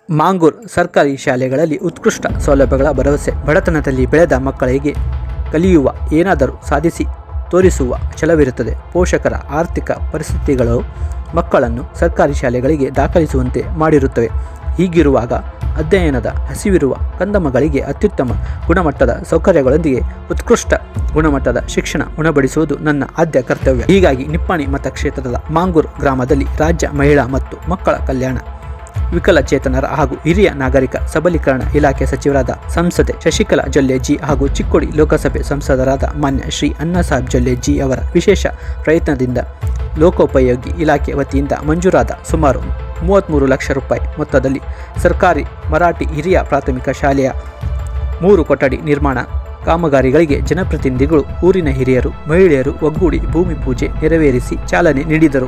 ಮಾಂಗೂರ್ ಸರ್ಕಾರಿ ಶಾಲೆಗಳಲ್ಲಿ ಉತ್ಕೃಷ್ಟ ಸೌಲಭ್ಯಗಳ ಭರವಸೆ ಬಡತನದಲ್ಲಿ ಬೆಳೆದ ಮಕ್ಕಳಿಗೆ ಕಲಿಯುವ ಏನಾದರೂ ಸಾಧಿಸಿ ತೋರಿಸುವ ಛಲವಿರುತ್ತದೆ ಪೋಷಕರ ಆರ್ಥಿಕ ಪರಿಸ್ಥಿತಿಗಳು ಮಕ್ಕಳನ್ನು ಸರ್ಕಾರಿ ಶಾಲೆಗಳಿಗೆ ದಾಖಲಿಸುವಂತೆ ಮಾಡಿರುತ್ತವೆ ಹೀಗಿರುವಾಗ ಅಧ್ಯಯನದ ಹಸಿವಿರುವ ಕಂದಮ್ಮಗಳಿಗೆ ಅತ್ಯುತ್ತಮ ಗುಣಮಟ್ಟದ ಸೌಕರ್ಯಗಳೊಂದಿಗೆ ಉತ್ಕೃಷ್ಟ ಗುಣಮಟ್ಟದ ಶಿಕ್ಷಣ ಉಣಬಡಿಸುವುದು ನನ್ನ ಆದ್ಯ ಕರ್ತವ್ಯ ಹೀಗಾಗಿ ನಿಪ್ಪಾಣಿ ಮತಕ್ಷೇತ್ರದ ಮಾಂಗೂರ್ ಗ್ರಾಮದಲ್ಲಿ ರಾಜ್ಯ ಮಹಿಳಾ ಮತ್ತು ಮಕ್ಕಳ ಕಲ್ಯಾಣ ವಿಕಲಚೇತನರ ಹಾಗೂ ಹಿರಿಯ ನಾಗರಿಕ ಸಬಲೀಕರಣ ಇಲಾಖೆ ಸಚಿವರಾದ ಸಂಸದೆ ಶಶಿಕಲಾ ಜೊಲ್ಲೆ ಜಿ ಹಾಗೂ ಚಿಕ್ಕೋಡಿ ಲೋಕಸಭೆ ಸಂಸದರಾದ ಮಾನ್ಯ ಶ್ರೀ ಅಣ್ಣಾಸಾಹೇಬ್ ಜೊಲ್ಲೆ ಜಿ ಅವರ ವಿಶೇಷ ಪ್ರಯತ್ನದಿಂದ ಲೋಕೋಪಯೋಗಿ ಇಲಾಖೆ ವತಿಯಿಂದ ಮಂಜೂರಾದ ಸುಮಾರು ಮೂವತ್ತ್ಮೂರು ಲಕ್ಷ ರೂಪಾಯಿ ಮೊತ್ತದಲ್ಲಿ ಸರ್ಕಾರಿ ಮರಾಠಿ ಹಿರಿಯ ಪ್ರಾಥಮಿಕ ಶಾಲೆಯ ಮೂರು ಕೊಠಡಿ ನಿರ್ಮಾಣ ಕಾಮಗಾರಿಗಳಿಗೆ ಜನಪ್ರತಿನಿಧಿಗಳು ಊರಿನ ಹಿರಿಯರು ಮಹಿಳೆಯರು ಒಗ್ಗೂಡಿ ಭೂಮಿ ಪೂಜೆ ನೆರವೇರಿಸಿ ಚಾಲನೆ ನೀಡಿದರು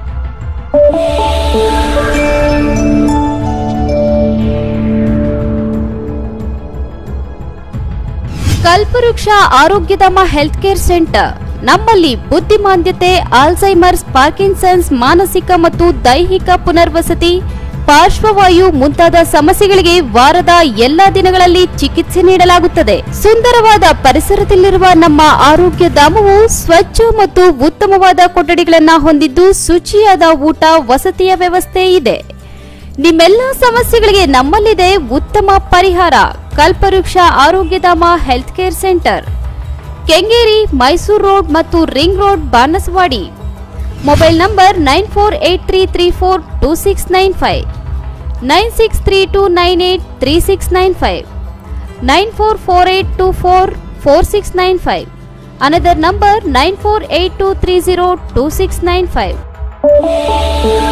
ಕಲ್ಪವೃಕ್ಷ ಆರೋಗ್ಯಧಾಮ ಹೆಲ್ತ್ ಕೇರ್ ಸೆಂಟರ್ ನಮ್ಮಲ್ಲಿ ಬುದ್ಧಿಮಾಂದ್ಯತೆ ಆಲ್ಝೈಮರ್ಸ್ ಪಾರ್ಕಿನ್ಸನ್ಸ್ ಮಾನಸಿಕ ಮತ್ತು ದೈಹಿಕ ಪುನರ್ವಸತಿ ಪಾರ್ಶ್ವವಾಯು ಮುಂತಾದ ಸಮಸ್ಯೆಗಳಿಗೆ ವಾರದ ಎಲ್ಲಾ ದಿನಗಳಲ್ಲಿ ಚಿಕಿತ್ಸೆ ನೀಡಲಾಗುತ್ತದೆ ಸುಂದರವಾದ ಪರಿಸರದಲ್ಲಿರುವ ನಮ್ಮ ಆರೋಗ್ಯ ಧಾಮವು ಸ್ವಚ್ಛ ಮತ್ತು ಉತ್ತಮವಾದ ಕೊಠಡಿಗಳನ್ನು ಹೊಂದಿದ್ದು ಶುಚಿಯಾದ ಊಟ ವಸತಿಯ ವ್ಯವಸ್ಥೆ ಇದೆ ನಿಮ್ಮೆಲ್ಲ ಸಮಸ್ಯೆಗಳಿಗೆ ನಮ್ಮಲ್ಲಿದೆ ಉತ್ತಮ ಪರಿಹಾರ Kalpavriksha Arogyadhama health care centre Kengeri Mysuru road ಮತ್ತು ring road Banaswadi mobile number nine four eight three three four two six nine five nine six three two nine eight three six nine five nine four four eight two four four six nine five another number nine four eight two three zero two six nine five